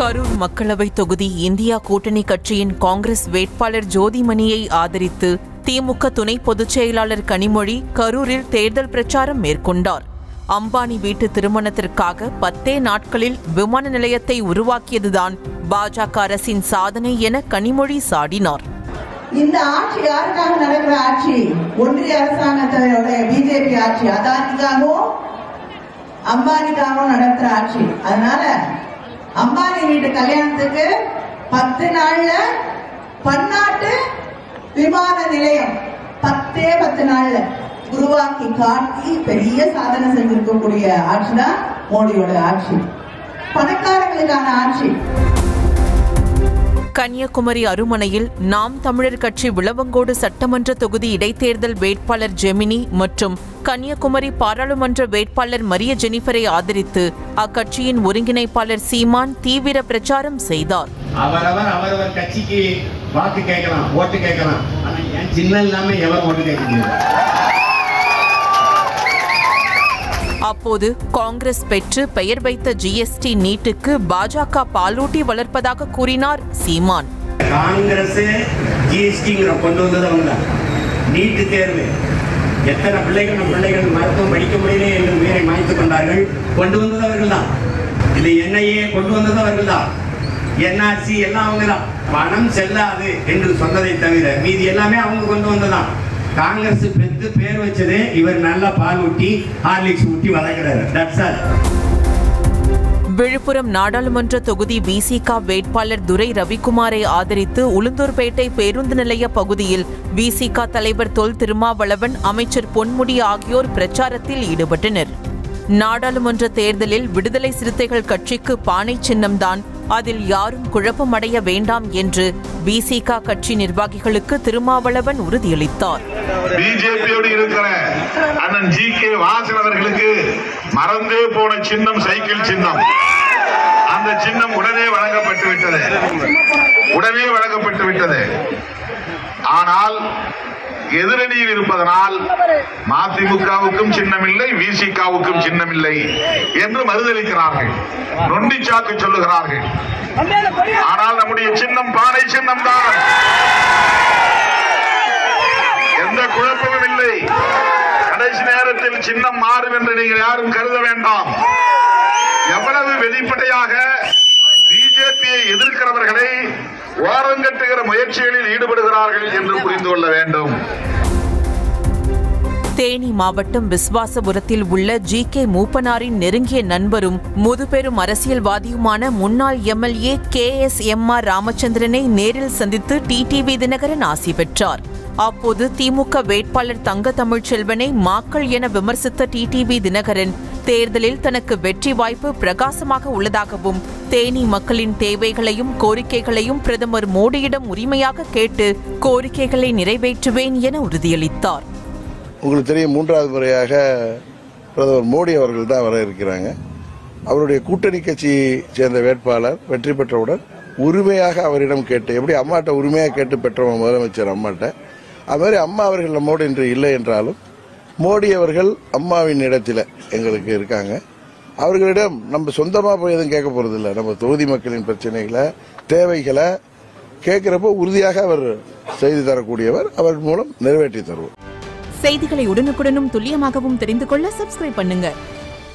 கரூர் மக்களவை தொகுதி இந்தியா கூட்டணி கட்சியின் காங்கிரஸ் வேட்பாளர் ஜோதிமணியை ஆதரித்து திமுக துணை பொதுச் செயலாளர் கனிமொழி கரூரில் தேர்தல் பிரச்சாரம் மேற்கொண்டார் அம்பானி வீட்டு திருமணத்திற்காக பத்தே நாட்களில் விமான நிலையத்தை உருவாக்கியதுதான் பாஜக அரசின் சாதனை என கனிமொழி சாடினார் இந்த ஆட்சி யாருக்காக நடக்கிற ஆட்சி ஒன்றிய அரசாங்கத்தோட பிஜேபி ஆட்சி அதானிக்காகவும் அம்பானிக்காகவும் நடத்துற ஆட்சி அதனால அம்பானி வீட்டு கல்யாணத்துக்கு பத்து நாள்ல பன்னாட்டு விமான நிலையம் பத்தே பத்து நாள்ல உருவாக்கி காட்டி பெரிய சாதனை செஞ்சிருக்கக்கூடிய ஆட்சி தான் மோடியோட ஆட்சி பணக்காரங்களுக்கான ஆட்சி கன்னியாகுமரி அருமனையில் நாம் தமிழர் கட்சி விளவங்கோடு சட்டமன்ற தொகுதி இடைத்தேர்தல் வேட்பாளர் ஜெமினி மற்றும் கன்னியாகுமரி பாராளுமன்ற வேட்பாளர் மரிய ஜெனிஃபரை ஆதரித்து அக்கட்சியின் ஒருங்கிணைப்பாளர் சீமான் தீவிர பிரச்சாரம் செய்தார் அவரவர் அவரவர் கட்சிக்கு வாக்கு கேட்கலாம் ஓட்டு கேட்கலாம் ஆனா என் சின்ன இல்லாம எவரும் ஓட்டு கேட்க முடியாது அப்போது காங்கிரஸ் பெற்று பெயர் வைத்த ஜிஎஸ்டி நீட்டுக்கு பாஜக பாலூட்டி வளர்ப்பதாக கூறினார் சீமான் காங்கிரஸ் ஜிஎஸ்டிங்கிற கொண்டு வந்தது அவங்க தான் நீட்டு தேர்வு எத்தனை பிள்ளைகள் நம் பிள்ளைகள் மருத்துவம் படிக்க முடியல என்று உயிரை மாய்த்து கொண்டார்கள் கொண்டு வந்தது அவர்கள் தான் இது என்ஐஏ கொண்டு வந்தது அவர்கள் தான் என்ஆர்சி எல்லாம் அவங்க தான் பணம் செல்லாது என்று சொன்னதை தவிர மீதி எல்லாமே அவங்க கொண்டு வந்ததான் காங்கிரஸ் பெற்று பேர் வச்சதே இவர் நல்லா பால் ஊட்டி ஹார்லிக்ஸ் ஊட்டி வளர்க்கிறாரு தட்ஸ் ஆல் விழுப்புரம் நாடாளுமன்ற தொகுதி விசிக வேட்பாளர் துரை ரவிக்குமாரை ஆதரித்து உளுந்தூர்பேட்டை பேருந்து நிலைய பகுதியில் விசிக தலைவர் தொல் திருமாவளவன் அமைச்சர் பொன்முடி ஆகியோர் பிரச்சாரத்தில் ஈடுபட்டனர் நாடாளுமன்ற தேர்தலில் விடுதலை சிறுத்தைகள் கட்சிக்கு பானை சின்னம்தான் அதில் யாரும் குழப்பமடைய வேண்டாம் என்று விசிக கட்சி நிர்வாகிகளுக்கு திருமாவளவன் உறுதியளித்தார் பிஜேபியோடு இருக்கிற அண்ணன் ஜி கே வாசன் அவர்களுக்கு மறந்தே போன சின்னம் சைக்கிள் சின்னம் அந்த சின்னம் உடனே வழங்கப்பட்டு விட்டது உடனே வழங்கப்பட்டு விட்டது ஆனால் எதிரணியில் இருப்பதனால் மதிமுகவுக்கும் சின்னமில்லை விசிகாவுக்கும் சின்னமில்லை என்று மறுதளிக்கிறார்கள் நொண்டிச்சாக்கு சொல்லுகிறார்கள் ஆனால் நம்முடைய சின்னம் பானை சின்னம் தான் எந்த குழப்பமும் இல்லை கடைசி நேரத்தில் சின்னம் மாறும் என்று நீங்கள் யாரும் கருத வேண்டாம் எவ்வளவு வெளிப்படையாக பிஜேபியை எதிர்க்கிறவர்களை ஓரங்கட்டுகிற முயற்சிகளில் ஈடுபடுகிறார்கள் என்று புரிந்து கொள்ள வேண்டும் தேனி மாவட்டம் விஸ்வாசபுரத்தில் உள்ள ஜி கே மூப்பனாரின் நெருங்கிய நண்பரும் முதுபெரும் அரசியல்வாதியுமான முன்னாள் MLA K S M R ராமச்சந்திரனை நேரில் சந்தித்து டிடிவி தினகரன் ஆசி பெற்றார் அப்போது திமுக வேட்பாளர் தங்க தமிழ்ச்செல்வனை மாக்கள் என விமர்சித்த டிடிவி தினகரன் தேர்தலில் தனக்கு வெற்றி வாய்ப்பு பிரகாசமாக உள்ளதாகவும் தேனி மக்களின் தேவைகளையும் கோரிக்கைகளையும் பிரதமர் மோடியிடம் உரிமையாக கேட்டு கோரிக்கைகளை நிறைவேற்றுவேன் என உறுதியளித்தார் உங்களுக்கு தெரியும் மூன்றாவது முறையாக பிரதமர் மோடி அவர்கள் தான் வர இருக்கிறாங்க அவருடைய கூட்டணி கட்சியை சேர்ந்த வேட்பாளர் வெற்றி பெற்றவுடன் உரிமையாக அவரிடம் கேட்டு எப்படி அம்மாட்ட உரிமையாக கேட்டு பெற்றவங்க முதலமைச்சர் அம்மாட்ட அது மாதிரி அம்மா அவர்கள் நம்மோடு இன்று இல்லை என்றாலும் மோடி அவர்கள் அம்மாவின் இடத்துல எங்களுக்கு இருக்காங்க அவர்களிடம் நம்ம சொந்தமாக போய் எதுவும் கேட்க போறதில்ல நம்ம தொகுதி மக்களின் பிரச்சனைகளை தேவைகளை கேட்கிறப்போ உறுதியாக அவர் செய்து தரக்கூடியவர் அவர் மூலம் நிறைவேற்றி தருவோம் செய்திகளை உடனுக்குடனும் துல்லியமாகவும் தெரிந்து கொள்ள சப்ஸ்கிரைப் பண்ணுங்க